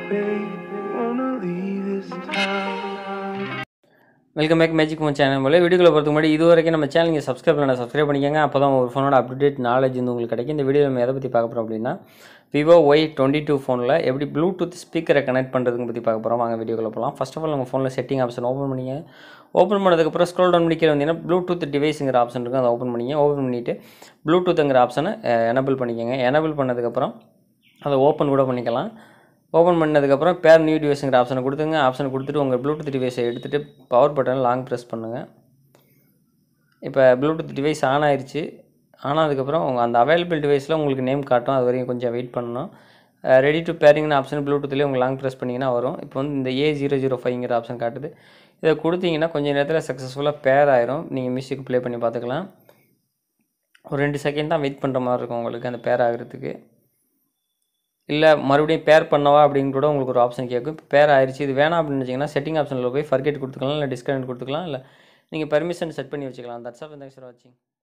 babe. Wanna leave this town. Welcome back magic phone channel போல வீடியோக்குள்ள போகிறதுக்கு முன்னாடி இது வரைக்கும் நம்ம சேனல் நீங்கள் சப்ஸ்கிரைப் பண்ண சப்ஸ்கிரைப் பண்ணிக்கோங்க அப்போ தான் ஒரு ஃபோனோட அப்டேட் நாலேஜ் வந்து உங்களுக்கு கிடைக்கும் இந்த வீடியோ நம்ம எதை பற்றி பார்க்க போகிறோம் அப்படின்னா விவோ ஒய் டுவெண்ட்டி டூ ஃபோனில் எப்படி ப்ளூடூத் ஸ்பீக்கரை கனெக்ட் பண்ணுறதுக்கு பற்றி பார்க்க போகிறோம் வாங்க வீடியோக்குள்ள போகலாம் ஃபர்ஸ்ட் ஆஃப் ஆல் உங்கள் ஃபோனில் செட்டிங் ஆப்ஷன் ஓப்பன் பண்ணிங்க ஓப்பன் பண்ணதுக்கப்புறம் ஸ்க்ரோல் டவுன் பண்ணிக்கிற வந்தீங்கன்னா ப்ளூடூத் டிவைஸுங்கிற ஆப்ஷன் இருக்கும் அதை ஓப்பன் பண்ணிங்க ஓப்பன் பண்ணிவிட்டு ப்ளூடூத்துங்கிற ஆப்ஷனை எனபிள் பண்ணிக்கோங்க எனபிள் பண்ணதுக்கப்புறம் அதை ஓப்பன் கூட பண்ணிக்கலாம் ஓப்பன் பண்ணதுக்கப்புறம் பேர் நியூ டிவைஸுங்கிற ஆப்ஷனை கொடுத்துங்க ஆப்ஷன் கொடுத்துட்டு உங்கள் ப்ளூடூத் டிவைஸை எடுத்துகிட்டு பவர் பட்டனை லாங் ப்ரெஸ் பண்ணுங்கள் இப்போ ப்ளூடூத் டிவைஸ் ஆன் ஆயிருச்சு ஆனதுக்கப்புறம் உங்கள் அந்த அவைலபிள் டிவைஸில் உங்களுக்கு நேம் காட்டும் அது வரைக்கும் கொஞ்சம் வெயிட் பண்ணணும் ரெடி டு பேரிங்னு ஆப்ஷன் ப்ளூடூத்லேயே உங்கள் லாங் ப்ரெஸ் பண்ணிங்கன்னா வரும் இப்போ வந்து இந்த ஏ ஜீரோ ஜீரோ ஃபைவ்ங்கிற ஆப்ஷன் காட்டுது இதை கொடுத்தீங்கன்னா கொஞ்சம் நேரத்தில் சக்ஸஸ்ஃபுல்லாக பேர் ஆயிரும் நீங்கள் மியூசிக் ப்ளே பண்ணி பார்த்துக்கலாம் ஒரு ரெண்டு செகண்ட் தான் வெயிட் பண்ணுற மாதிரி இருக்கும் உங்களுக்கு அந்த பேர் ஆகிறதுக்கு இல்லை மறுபடியும் பேர் பண்ணவா அப்படின்னு கூட உங்களுக்கு ஒரு ஆப்ஷன் கேட்கும் இப்போ பேர் ஆயிடுச்சு இது வேணாம் அப்படின்னு வச்சிங்கன்னா செட்டிங் ஆப்ஷனில் போய் ஃபர்கெட் கொடுத்துக்கலாம் இல்லை டிஸ்கனெக்ட் கொடுத்துக்கலாம் இல்லை நீங்கள் பர்மிஷன் செட் பண்ணி வச்சுக்கலாம் தட்ஸ் ஆஃப் தேங்க்ஸ் ஃபார் வாட்சிங்